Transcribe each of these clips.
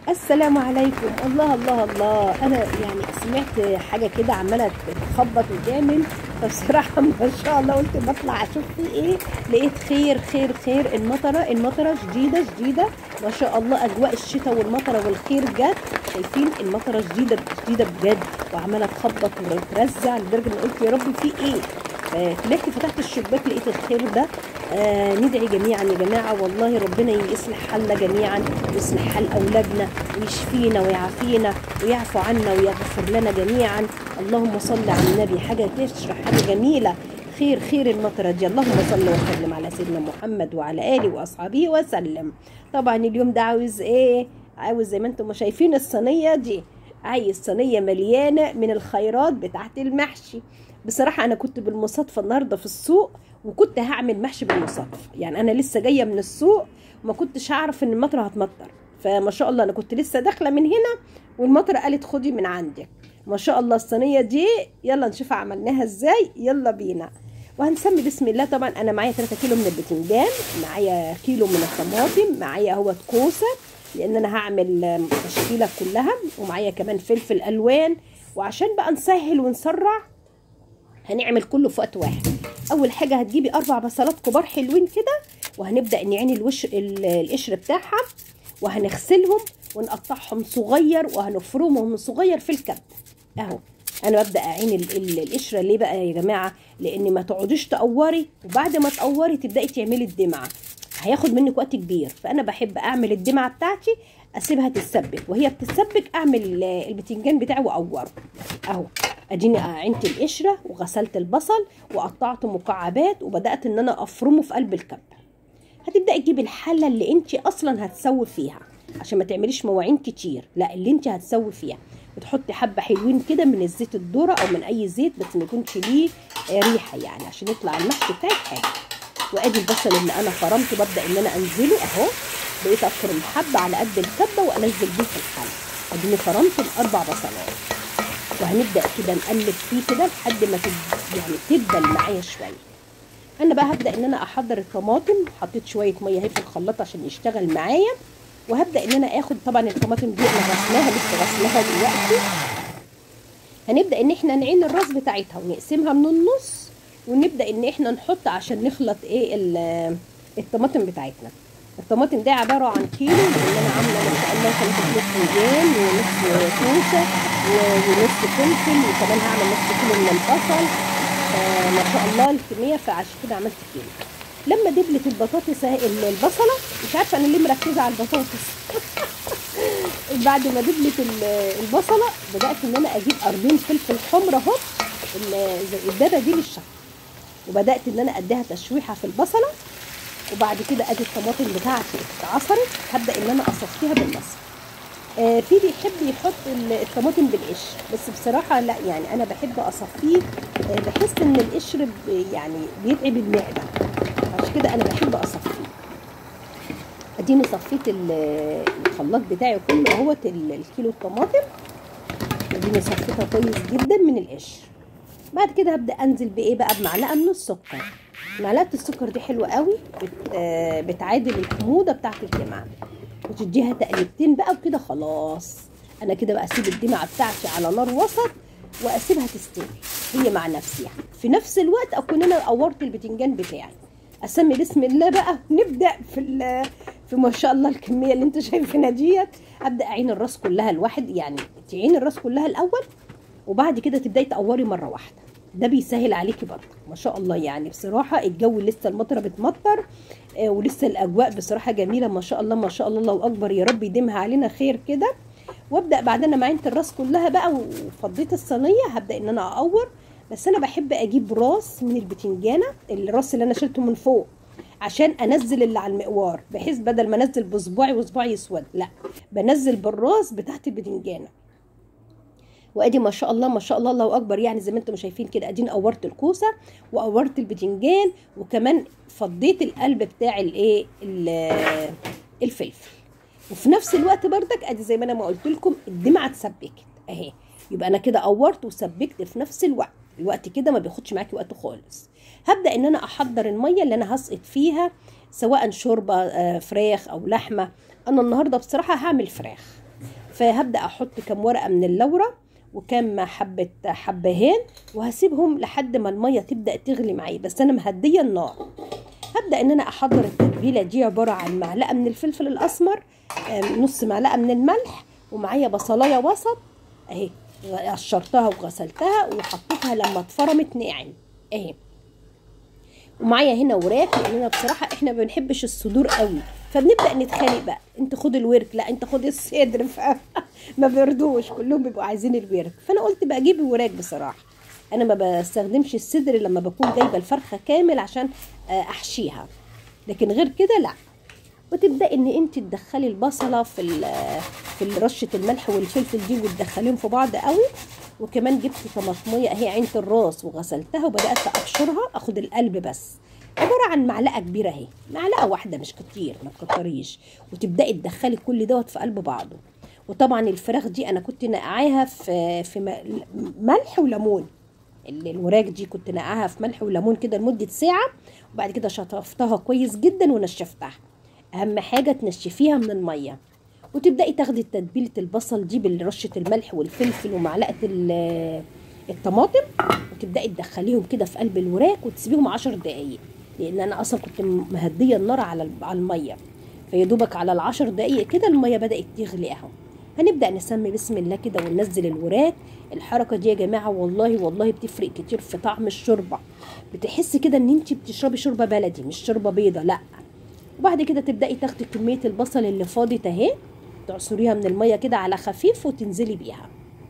السلام عليكم الله الله الله انا يعني سمعت حاجه كده عماله تخبط وتعمل فبصراحه ما شاء الله قلت بطلع اشوف في ايه لقيت خير خير خير المطره المطره شديده شديده ما شاء الله اجواء الشتاء والمطره والخير جت شايفين المطره شديده شديده بجد وعماله تخبط وترزع لدرجه ان قلت يا رب في ايه طلعت فتحت الشباك لقيت الخير ده آه ندعي جميعا يا جماعه والله ربنا يصلح حالنا جميعا ويصلح حال اولادنا ويشفينا ويعافينا ويعفو عنا ويغفر لنا جميعا اللهم صل على النبي حاجه تشرح حاجه جميله خير خير المطره دي اللهم صل وسلم على سيدنا محمد وعلى اله واصحابه وسلم طبعا اليوم ده عاوز ايه عاوز زي ما انتم شايفين الصينيه دي عايز صينيه مليانه من الخيرات بتاعت المحشي بصراحه انا كنت بالمصادفه النهارده في السوق وكنت هعمل محشي بالمصادفه يعني انا لسه جايه من السوق وما كنتش هعرف ان المطره هتمطر فما شاء الله انا كنت لسه داخله من هنا والمطره قالت خدي من عندك ما شاء الله الصينيه دي يلا نشوف عملناها ازاي يلا بينا وهنسمي بسم الله طبعا انا معايا 3 كيلو من البتنجان معايا كيلو من الطماطم معايا اهوت كوسه لان انا هعمل تشكيله كلها ومعايا كمان فلفل الوان وعشان بقى نسهل ونسرع هنعمل كله في وقت واحد اول حاجه هتجيبي اربع بصلات كبار حلوين كده وهنبدا نعين الوش القشر بتاعها وهنغسلهم ونقطعهم صغير وهنفرمهم صغير في الكب اهو انا ببدا اعين القشره ليه بقى يا جماعه لان ما تقعديش تقوري وبعد ما تقوري تبداي تعملي الدمعه هياخد منك وقت كبير فانا بحب اعمل الدمعه بتاعتي اسيبها تتسبك وهي بتتسبك اعمل البتنجان بتاعي واقوره اهو اديني عينت القشره وغسلت البصل وقطعته مكعبات وبدات ان انا افرمه في قلب الكب هتبداي تجيبي الحله اللي انت اصلا هتسوي فيها عشان ما تعمليش مواعين كتير لا اللي انت هتسوي فيها وتحطي حبه حلوين كده من الزيت الذره او من اي زيت بس ما يكونش ليه ريحه يعني عشان يطلع المحشي بتاعك حلو وادي البصل اللي انا فرمته ببدا ان انا انزله اهو بقيت افرم حبه على قد الكبه وانزل بيه في الحله اديني فرمت الاربع بصلات وهنبدا كده نقلب فيه كده لحد ما تد... يعني تدبل معايا شويه انا بقى هبدا ان انا احضر الطماطم حطيت شويه ميه اهي في الخلاط عشان يشتغل معايا وهبدا ان انا اخد طبعا الطماطم دي انا غسلاها لسه غسلاها دلوقتي هنبدا ان احنا نعين الراس بتاعتها ونقسمها من النص ونبدا ان احنا نحط عشان نخلط ايه الطماطم بتاعتنا الطماطم دي عباره عن كيلو لان انا عامله ما شاء الله 3 كيلو فنجان ونص كوسه ونص فلفل وكمان هعمل نص كيلو من البصل ما شاء الله الكميه فعشان كده عملت كيلو لما دبلت البطاطس البصله مش عارفه انا ليه مركزه على البطاطس بعد ما دبلت البصله بدات ان انا اجيب قرنين فلفل حمر اهو زي الدبه دي للشطه وبدات ان انا اديها تشويحه في البصله وبعد كده ادي الطماطم بتاعتي اتعصرت هبدا ان انا اصفيها بالمصفى آه في بيحب يحط الطماطم بالقشر بس بصراحه لا يعني انا بحب اصفيه آه بحس ان القشر يعني بيتعب المعده عشان كده انا بحب اصفيه اديني صفيت الخلاط بتاعي كله اهوت الكيلو الطماطم اديني صفيتها كويس جدا من القشر بعد كده هبدا انزل بايه بقى بمعلقه من السكر معلقه السكر دي حلوه قوي بت آه بتعادل الحموضه بتاعت الدمعه وتديها تقليبتين بقى وكده خلاص انا كده بقى اسيب الدمعه بتاعتي على نار وسط واسيبها تستوي هي مع نفسها في نفس الوقت اكون انا قورت البتنجان بتاعي اسمي بسم الله بقى نبدا في في ما شاء الله الكميه اللي انتوا شايفينها ديت ابدا اعين الراس كلها الواحد يعني تعين الراس كلها الاول وبعد كده تبداي تقوري مره واحده ده بيسهل عليكي برضه ما شاء الله يعني بصراحه الجو لسه المطره بتمطر آه ولسه الاجواء بصراحه جميله ما شاء الله ما شاء الله الله اكبر يا رب يديمها علينا خير كده وابدا بعدين ما عينت الراس كلها بقى وفضيت الصينيه هبدا ان انا اقور بس انا بحب اجيب راس من البتنجانه الراس اللي انا شلته من فوق عشان انزل اللي على المقوار بحيث بدل ما انزل بصباعي وصباعي يسود لا بنزل بالراس بتاعت البتنجانه وادي ما شاء الله ما شاء الله الله اكبر يعني زي ما انتم شايفين كده اديني قورت الكوسه وقورت البتنجان وكمان فضيت القلب بتاع الايه الفلفل وفي نفس الوقت بردك ادي زي ما انا ما قلت لكم الدمعه اتسبكت اهي يبقى انا كده قورت وسبكت في نفس الوقت الوقت كده ما بياخدش معاكي وقت خالص هبدا ان انا احضر الميه اللي انا هسقط فيها سواء شوربه فراخ او لحمه انا النهارده بصراحه هعمل فراخ فهبدا احط كام ورقه من اللورة وكام حبه حبهان وهسيبهم لحد ما الميه تبدا تغلي معايا بس انا مهديه النار هبدا ان انا احضر التتبيله دي عباره عن معلقه من الفلفل الاسمر آم، نص معلقه من الملح ومعايا بصلايه وسط اهي قشرتها وغسلتها وحطيتها لما اتفرمت ناعم اهي ومعايا هنا وراك لان انا بصراحه احنا ما بنحبش الصدور قوي فبنبدا نتخانق بقى انت خد الورك لا انت خد الصدر ف ما بيرضوش كلهم بيبقوا عايزين الورك فانا قلت بقى اجيب الوراك بصراحه انا ما بستخدمش الصدر لما بكون جايبه الفرخه كامل عشان آه، احشيها لكن غير كده لا وتبداي ان انت تدخلي البصله في ال- في رشه الملح والفلفل دي وتدخليهم في بعض قوي وكمان جبت طماطميه اهي عينه الراس وغسلتها وبدات ابشرها اخد القلب بس عباره عن معلقه كبيره اهي معلقه واحده مش كتير ما تكتريش وتبداي تدخلي كل دوت في قلب بعضه وطبعا الفراخ دي انا كنت نقعاها في في م- ملح وليمون ال- الوراك دي كنت نقعها في ملح وليمون كده لمده ساعه وبعد كده شطفتها كويس جدا ونشفتها اهم حاجه تنشفيها من الميه وتبداي تاخدي تتبيله البصل دي برشه الملح والفلفل ومعلقه ال- الطماطم وتبداي تدخليهم كده في قلب الوراك وتسيبيهم عشر دقايق لان انا اصلا كنت مهديه النار على ال- على الميه فيا دوبك على العشر دقايق كده الميه بدات تغلي اهو هنبدا نسمي بسم الله كده وننزل الوراك الحركه دي يا جماعه والله والله بتفرق كتير في طعم الشوربه بتحسي كده ان انت بتشربي شوربه بلدي مش شوربه بيضه لا وبعد كده تبداي تاخدي كميه البصل اللي فاضت اهي تعصريها من الميه كده على خفيف وتنزلي بيها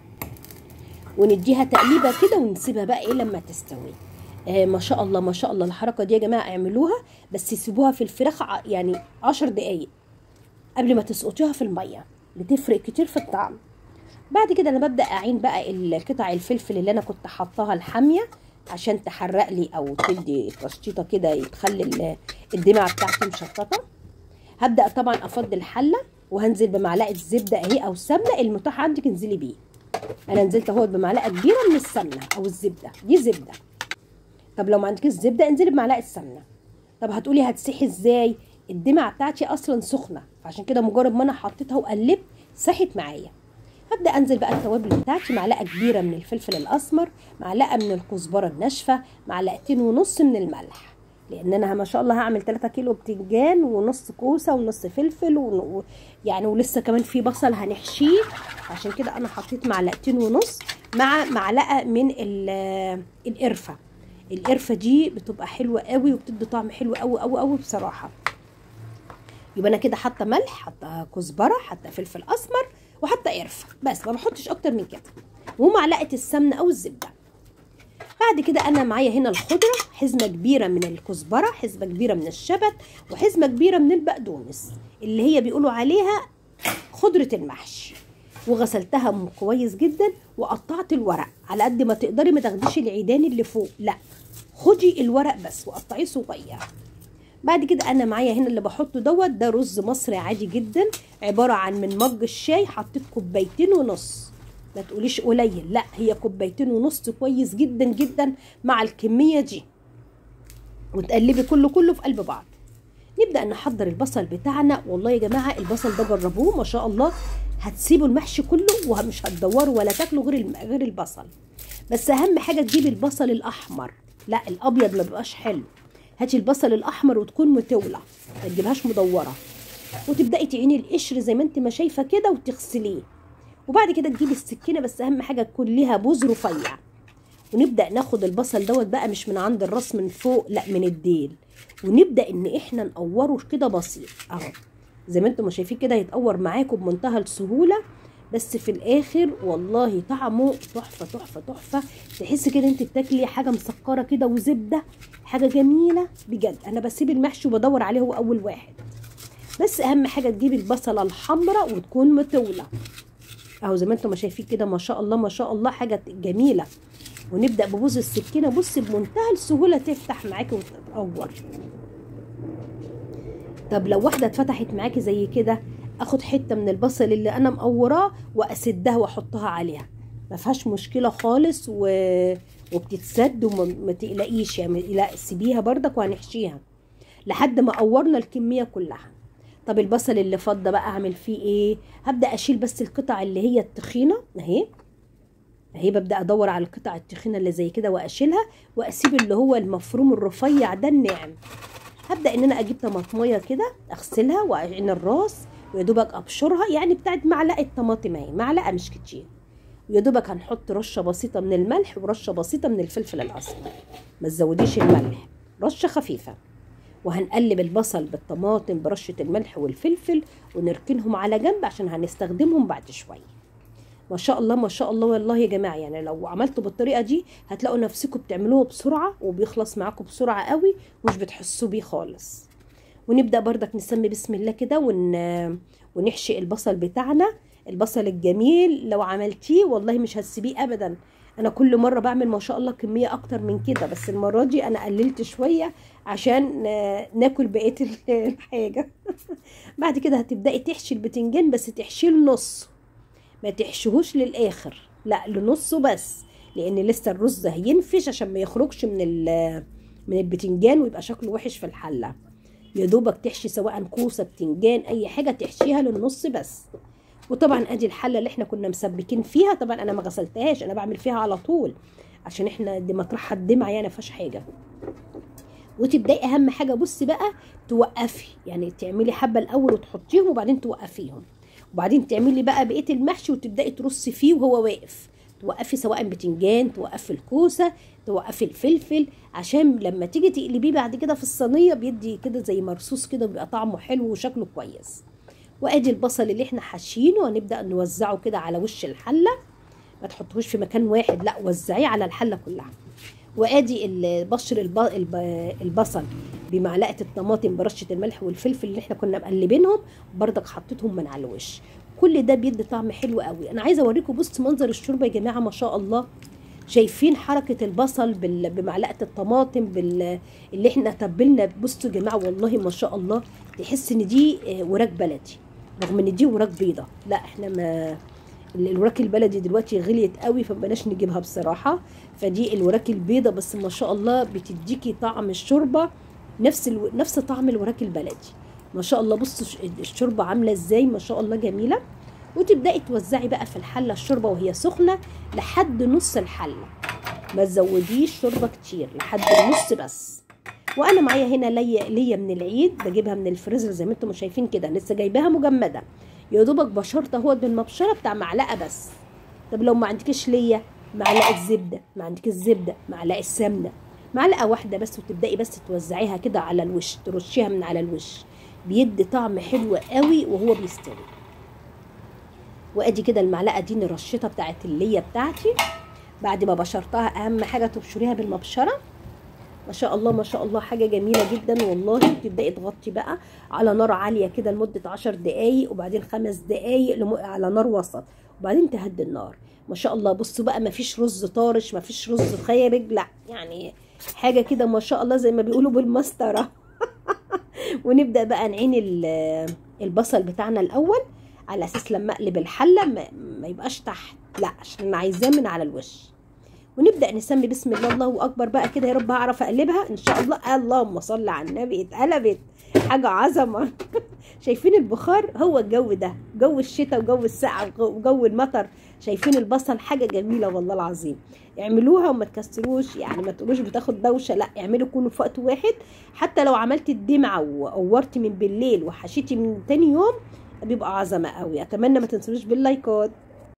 ونديها تقليبه كده ونسيبها بقى ايه لما تستوي آه ما شاء الله ما شاء الله الحركه دي يا جماعه اعملوها بس سيبوها في الفراخ ع- يعني عشر دقايق قبل ما تسقطيها في الميه بتفرق كتير في الطعم بعد كده انا ببدا اعين بقى القطع الفلفل اللي انا كنت حطاها الحاميه عشان تحرق لي او تدي تشطيطه كده تخلي ال- الدمعه بتاعتي مشططه هبدا طبعا افضي الحله وهنزل بمعلقه زبده اهي او سمنه المتاح عندك انزلي بيه انا نزلت اهو بمعلقه كبيره من السمنه او الزبده دي زبده طب لو ما عندكش زبده انزلي بمعلقه سمنه طب هتقولي هتسيحي ازاي الدمعه بتاعتي اصلا سخنه فعشان كده مجرد ما انا حطيتها وقلبت ساحت معايا هبدا انزل بقى التوابل بتاعتي معلقه كبيره من الفلفل الاسمر معلقه من الكزبره الناشفه معلقتين ونص من الملح لان انا ما شاء الله هعمل 3 كيلو بتنجان ونص كوسه ونص فلفل ون... و- يعني ولسه كمان في بصل هنحشيه عشان كده انا حطيت معلقتين ونص مع معلقه من ال- القرفه القرفه دي بتبقى حلوه قوي وبتدي طعم حلو قوي قوي قوي بصراحه يبقى انا كده حاطه ملح حاطه كزبره حاطه فلفل اسمر وحاطه قرفه بس ما بحطش اكتر من كده ومعلقه السمنه او الزبده بعد كده انا معايا هنا الخضره حزمه كبيره من الكزبره حزمه كبيره من الشبت وحزمه كبيره من البقدونس اللي هي بيقولوا عليها خضره المحشي وغسلتها م- كويس جدا وقطعت الورق على قد ما تقدري ما تاخديش العيدان اللي فوق لا خدي الورق بس وقطعيه صغير بعد كده انا معايا هنا اللي بحطه دوت ده رز مصري عادي جدا عباره عن من مج الشاي حطيت كوبايتين ونص ما تقوليش قليل لا هي كوبايتين ونص كويس جدا جدا مع الكميه دي وتقلبي كله كله في قلب بعض نبدا نحضر البصل بتاعنا والله يا جماعه البصل ده جربوه ما شاء الله هتسيبوا المحشي كله ومش هتدوروا ولا تاكلوا غير الم- غير البصل بس اهم حاجه تجيبي البصل الاحمر لا الابيض ما بيبقاش حلو هاتي البصل الاحمر وتكون متولع ما تجيبهاش مدوره وتبداي تعيني القشر زي ما انت ما شايفه كده وتغسليه وبعد كده تجيبي السكينه بس اهم حاجه تكون ليها بوز رفيع ونبدا ناخد البصل دوت بقى مش من عند الراس من فوق لا من الديل ونبدا ان احنا نقوره كده بسيط اهو زي ما انتم ما شايفين كده هيتقور معاكم بمنتهى السهوله بس في الاخر والله طعمه تحفه تحفه تحفه تحسي كده انت بتاكلي حاجه مسكره كده وزبده حاجه جميله بجد انا بسيب المحشي وبدور عليه هو اول واحد بس اهم حاجه تجيبي البصله الحمراء وتكون متوله اهو زي ما انتم ما شايفين كده ما شاء الله ما شاء الله حاجه جميله ونبدا ببوز السكينه بصي بمنتهى السهوله تفتح معاكي وتتقور طب لو واحده اتفتحت معاكي زي كده اخد حته من البصل اللي انا مقوراه واسدها واحطها عليها ما فيهاش مشكله خالص و... وبتتسد وما ما تقلقيش يعني لا سيبيها بردك وهنحشيها لحد ما قورنا الكميه كلها طب البصل اللي فض ده بقى اعمل فيه ايه هبدا اشيل بس القطع اللي هي التخينه اهي اهي ببدا ادور على القطع التخينه اللي زي كده واشيلها واسيب اللي هو المفروم الرفيع ده الناعم هبدا ان انا اجيب طماطميه كده اغسلها واعين الراس ويا دوبك ابشرها يعني بتاعت معلقه طماطم اهي معلقه مش كتير ويا دوبك هنحط رشه بسيطه من الملح ورشه بسيطه من الفلفل الاسمر ما تزوديش الملح رشه خفيفه وهنقلب البصل بالطماطم برشه الملح والفلفل ونركنهم على جنب عشان هنستخدمهم بعد شويه ما شاء الله ما شاء الله والله يا جماعه يعني لو عملتوا بالطريقه دي هتلاقوا نفسكم بتعملوه بسرعه وبيخلص معاكم بسرعه قوي ومش بتحسوا بيه خالص ونبدا بردك نسمي بسم الله كده ون... ونحشي البصل بتاعنا البصل الجميل لو عملتيه والله مش هتسيبيه ابدا انا كل مره بعمل ما شاء الله كميه اكتر من كده بس المره دي انا قللت شويه عشان ناكل بقيه الحاجه بعد كده هتبداي تحشي البتنجان بس تحشيه النص ما تحشيهوش للاخر لا لنصه بس لان لسه الرز هينفش عشان ما يخرجش من من البتنجان ويبقى شكله وحش في الحله يا دوبك تحشي سواء كوسه بتنجان اي حاجه تحشيها للنص بس وطبعا ادي الحله اللي احنا كنا مسبكين فيها طبعا انا ما غسلتهاش انا بعمل فيها على طول عشان احنا دي مطرحها الدمع يعني ما فيهاش حاجه وتبداي اهم حاجه بصي بقى توقفي يعني تعملي حبه الاول وتحطيهم وبعدين توقفيهم وبعدين تعملي بقى بقيه المحشي وتبداي ترصي فيه وهو واقف توقفي سواء بتنجان توقفي الكوسه توقفي الفلفل عشان لما تيجي تقلبيه بعد كده في الصينيه بيدي كده زي مرصوص كده بيبقى طعمه حلو وشكله كويس وادي البصل اللي احنا حاشينه وهنبدا نوزعه كده على وش الحله ما تحطهوش في مكان واحد لا وزعيه على الحله كلها وادي بشر البصل بمعلقه الطماطم برشه الملح والفلفل اللي احنا كنا مقلبينهم بردك حطيتهم من على الوش كل ده بيدي طعم حلو قوي انا عايزه اوريكم بص منظر الشوربه يا جماعه ما شاء الله شايفين حركه البصل بال... بمعلقه الطماطم بال... اللي احنا تبلنا بصوا يا جماعه والله ما شاء الله تحس ان دي وراك بلدي رغم ان دي وراك بيضه لا احنا ما الوراك البلدي دلوقتي غليت قوي فبلاش نجيبها بصراحه فدي الوراك البيضه بس ما شاء الله بتديكي طعم الشوربه نفس الو... نفس طعم الوراك البلدي ما شاء الله بصوا الشوربه عامله ازاي ما شاء الله جميله وتبداي توزعي بقى في الحله الشوربه وهي سخنه لحد نص الحله ما تزوديش شوربه كتير لحد النص بس وانا معايا هنا ليا ليا من العيد بجيبها من الفريزر زي ما انتم شايفين كده لسه جايباها مجمده يا دوبك بشرت اهوت بالمبشره بتاع معلقه بس طب لو ما عندكش ليا معلقه زبده ما عندكش زبده معلقه سمنه معلقه واحده بس وتبداي بس توزعيها كده على الوش ترشيها من على الوش بيدي طعم حلو قوي وهو بيستوي وادي كده المعلقه دي نرشتها بتاعت الليه بتاعتي بعد ما بشرتها اهم حاجه تبشريها بالمبشره ما شاء الله ما شاء الله حاجة جميلة جدا والله تبدأي تغطي بقى على نار عالية كده لمدة عشر دقايق وبعدين خمس دقايق لم... على نار وسط وبعدين تهدي النار ما شاء الله بصوا بقى ما فيش رز طارش ما فيش رز خارج لا يعني حاجة كده ما شاء الله زي ما بيقولوا بالمسطرة ونبدأ بقى نعين البصل بتاعنا الأول على أساس لما أقلب الحلة ما, ما يبقاش تحت لا عشان عايزاه من على الوش ونبدا نسمي بسم الله الله اكبر بقى كده يا رب اعرف اقلبها ان شاء الله اللهم صل على النبي اتقلبت حاجه عظمه شايفين البخار هو الجو ده جو الشتاء وجو السقعه وجو المطر شايفين البصل حاجه جميله والله العظيم اعملوها وما تكسروش يعني ما تقولوش بتاخد دوشه لا اعملوا كله في وقت واحد حتى لو عملتي الدمعه وقورتي من بالليل وحشيتي من تاني يوم بيبقى عظمه قوي اتمنى ما تنسونيش باللايكات